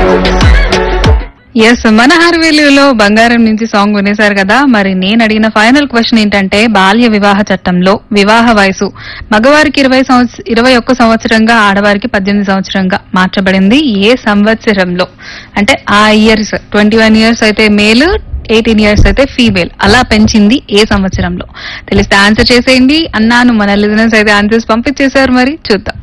yes మన హార్వేలులో బంగారం నుంచి సాంగ్ వినేశారు కదా మరి నేను అడిగిన ఫైనల్ క్వశ్చన్ ఏంటంటే బాల్య వివాహ చట్టంలో వివాహ వయసు మగవారికి ఇరవై సంవత్స ఇరవై ఒక్క సంవత్సరంగా ఆడవారికి పద్దెనిమిది సంవత్సరంగా మార్చబడింది ఏ సంవత్సరంలో అంటే ఆ ఇయర్స్ ట్వంటీ వన్ ఇయర్స్ అయితే మేల్ ఎయిటీన్ ఇయర్స్ అయితే ఫీమేల్ అలా పెంచింది ఏ సంవత్సరంలో తెలిస్తే ఆన్సర్ చేసేయండి అన్నాను మన లిజనర్స్ అయితే ఆన్సర్స్ పంపించేశారు మరి చూద్దాం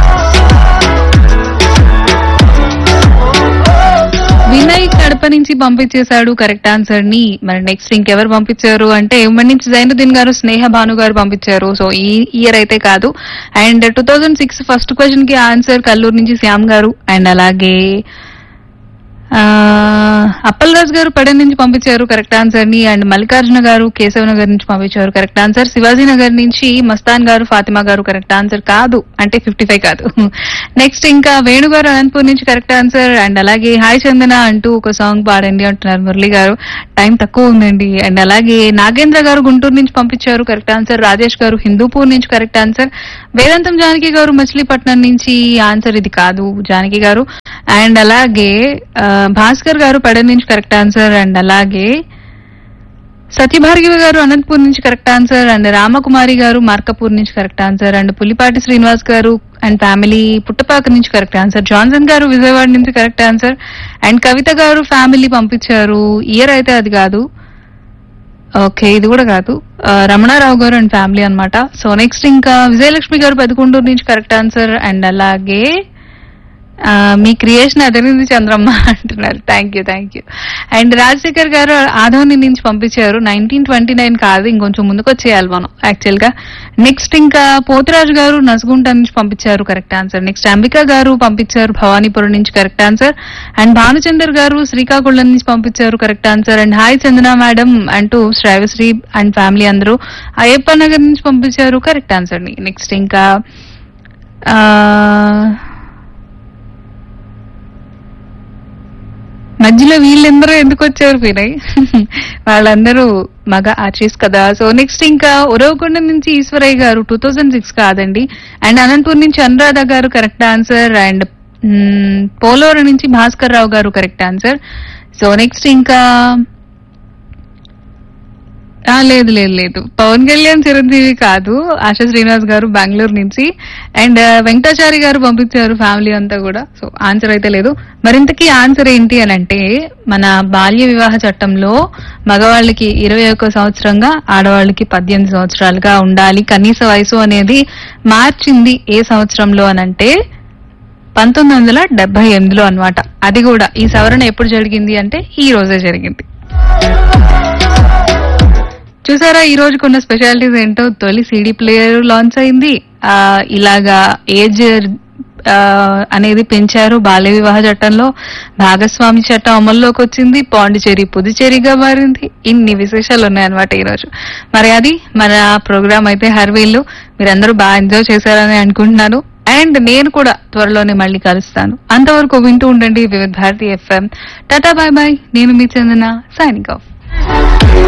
వినయ్ కడప నుంచి పంపించేశాడు కరెక్ట్ ఆన్సర్ ని మరి నెక్స్ట్ ఇంకెవరు పంపించారు అంటే ఉమ్మడి నుంచి జైనుద్దీన్ గారు స్నేహ భాను గారు పంపించారు సో ఈ ఇయర్ అయితే కాదు and two thousand six first question కి ఆన్సర్ కల్లూరు నుంచి శ్యామ్ గారు అండ్ అలాగే ఆ, అప్పల్ రాజ్ గారు పడె నుంచి పంపించారు కరెక్ట్ ఆన్సర్ ని అండ్ మల్లికార్జున గారు కేశవ నగర్ నుంచి పంపించారు కరెక్ట్ ఆన్సర్ శివాజీ నగర్ నుంచి మస్తాన్ గారు ఫాతిమా గారు కరెక్ట్ ఆన్సర్ కాదు అంటే ఫిఫ్టీ ఫైవ్ కాదు నెక్స్ట్ ఇంకా వేణు గారు అనంతపూర్ నుంచి కరెక్ట్ ఆన్సర్ అండ్ అలాగే హాయ్ చందన అంటూ ఒక సాంగ్ పాడండి అంటున్నారు మురళి గారు టైం తక్కువ ఉందండి అండ్ అలాగే నాగేంద్ర గారు గుంటూరు నుంచి పంపించారు కరెక్ట్ ఆన్సర్ రాజేష్ గారు హిందూపూర్ నుంచి కరెక్ట్ ఆన్సర్ వేదాంతం జానకి గారు మచిలీపట్నం నుంచి ఆన్సర్ ఇది కాదు జానకి గారు అండ్ అలాగే ఆ, భాస్కర్ గారు పడ నుంచి కరెక్ట్ ఆన్సర్ అండ్ అలాగే సత్యభార్గవి గారు అనంతపూర్ నుంచి correct answer and Ramakumari garu Markapur నుంచి correct answer and Pulipati Srinivas garu and family Puttapaka నుంచి కరెక్ట్ ఆన్సర్ జాన్సన్ గారు విజయవాడ నుంచి కరెక్ట్ ఆన్సర్ అండ్ కవిత గారు ఫ్యామిలీ పంపించారు ఇయర్ అయితే అది కాదు ఓకే ఇది కూడా కాదు ఆ, రమణారావు గారు అండ్ ఫ్యామిలీ అన్నమాట సో నెక్స్ట్ ఇంకా విజయలక్ష్మి గారు పెదకొండూరు నుంచి కరెక్ట్ ఆన్సర్ అండ్ అలాగే ఆ, మీ క్రియేషన్ అదిరింది చంద్రమ్మ అంటున్నారు thank you thank you and Rajasekhar garu Adoni నుంచి పంపించారు నైన్టీన్ ట్వంటీ నైన్ కాదు ఇంకొంచెం ముందుకు వచ్చేయాలి మనం యాక్చువల్ గా నెక్స్ట్ ఇంకా పోతురాజు గారు నసుగుంట నుంచి పంపించారు కరెక్ట్ ఆన్సర్ నెక్స్ట్ అంబిక గారు పంపించారు భవానీపురం నుంచి కరెక్ట్ ఆన్సర్ అండ్ భానుచందర్ గారు శ్రీకాకుళం నుంచి పంపించారు correct answer and hi Chandana madam అంటూ శ్రావశ్రీ అండ్ ఫ్యామిలీ అందరూ అయ్యప్ప నగర్ నుంచి పంపించారు కరెక్ట్ ఆన్సర్ ని నెక్స్ట్ ఇంకా ఆ, మధ్యలో వీళ్ళందరూ ఎందుకు వచ్చారు వినయ్ వాళ్ళందరూ మగ ఆర్టిస్ట్ కదా సో నెక్స్ట్ ఇంకా ఉరవకొండ నుంచి Eswaraiah garu two thousand six కాదండి అండ్ అనంతపూర్ నుంచి Anuradha garu correct answer and um, Polavaram నుంచి భాస్కర్ రావు గారు కరెక్ట్ ఆన్సర్ సో నెక్స్ట్ ఇంకా ఆ, లేదు లేదు లేదు పవన్ కళ్యాణ్ చిరంజీవి కాదు ఆశా శ్రీనివాస్ గారు బెంగళూరు నుంచి అండ్ వెంకటాచారి గారు పంపించారు ఫ్యామిలీ అంతా కూడా సో ఆన్సర్ అయితే లేదు మరింతకీ ఆన్సర్ ఏంటి అని అంటే మన బాల్య వివాహ చట్టంలో మగవాళ్ళకి ఇరవై ఒక్క సంవత్సరంగా ఆడవాళ్ళకి పద్దెనిమిది సంవత్సరాలుగా ఉండాలి కనీస వయసు అనేది మార్చింది ఏ సంవత్సరంలో అనంటే పంతొమ్మిది వందల డెబ్బై ఎనిమిదిలో అనమాట అది కూడా ఈ సవరణ ఎప్పుడు జరిగింది అంటే ఈ రోజే జరిగింది చూసారా ఈ రోజు కొన్న స్పెషాలిటీస్ ఏంటో తొలి సిడి ప్లేయర్ లాంచ్ అయింది ఆ ఇలాగా ఏజ్ ఆ, అనేది పెంచారు బాల్య వివాహ చట్టంలో భాగస్వామి చట్టం అమల్లోకి వచ్చింది పాండిచేరి పుదుచేరిగా మారింది ఇన్ని విశేషాలు ఉన్నాయన్నమాట ఈ రోజు మరి అది మన ప్రోగ్రామ్ అయితే హర్వీళ్ళు మీరందరూ బాగా ఎంజాయ్ చేశారని అనుకుంటున్నాను అండ్ నేను కూడా త్వరలోనే మళ్ళీ కలుస్తాను అంతవరకు వింటూ ఉండండి Vividh Bharati FM tata bye bye నేను మీ చందన సైనింగ్ ఆఫ్